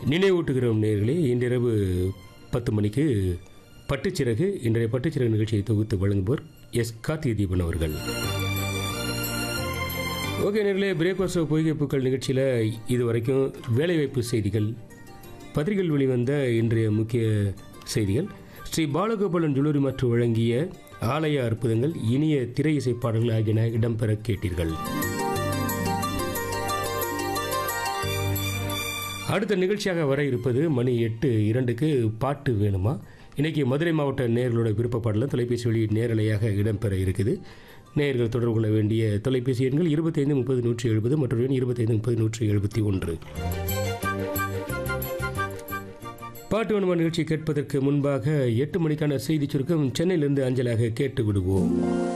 நினைவூட்டுகிறோம் நேர்களே இன்றிரவு பத்து மணிக்கு பட்டுச்சிறகு இன்றைய பட்டுச்சிறகு நிகழ்ச்சியை தொகுத்து வழங்குவோர் எஸ் கார்த்திகை தீபன் அவர்கள் ஓகே நேர்களே பிரேக்ஃபாஸ்ட் பொய்கை பூக்கள் நிகழ்ச்சியில் இதுவரைக்கும் வேலைவாய்ப்பு செய்திகள் பத்திரிகைகள் வெளிவந்த இன்றைய முக்கிய செய்திகள் ஸ்ரீ பாலகோபாலன் ஜுவல்லரி மற்றும் வழங்கிய ஆலய அற்புதங்கள் இனிய திரை இசை பாடல்கள் ஆகியன இடம்பெற கேட்டீர்கள் அடுத்த நிகழ்ச்சியாக வர இருப்பது மணி எட்டு இரண்டுக்கு பாட்டு வேணுமா இன்னைக்கு மதுரை மாவட்ட நேர்களோட விருப்ப பாடலும் தொலைபேசி வழி நேரலையாக இடம்பெற இருக்குது நேயர்கள் தொடர்பு கொள்ள வேண்டிய தொலைபேசி எண்கள் இருபத்தைந்து முப்பது நூற்றி எழுபது மற்றும் எண் இருபத்தைந்து முப்பது நூற்றி எழுபத்தி ஒன்று பாட்டு வேணுமா நிகழ்ச்சி கேட்பதற்கு முன்பாக எட்டு மணிக்கான செய்தி சுருக்கம் சென்னையிலிருந்து அஞ்சலாக கேட்டு விடுவோம்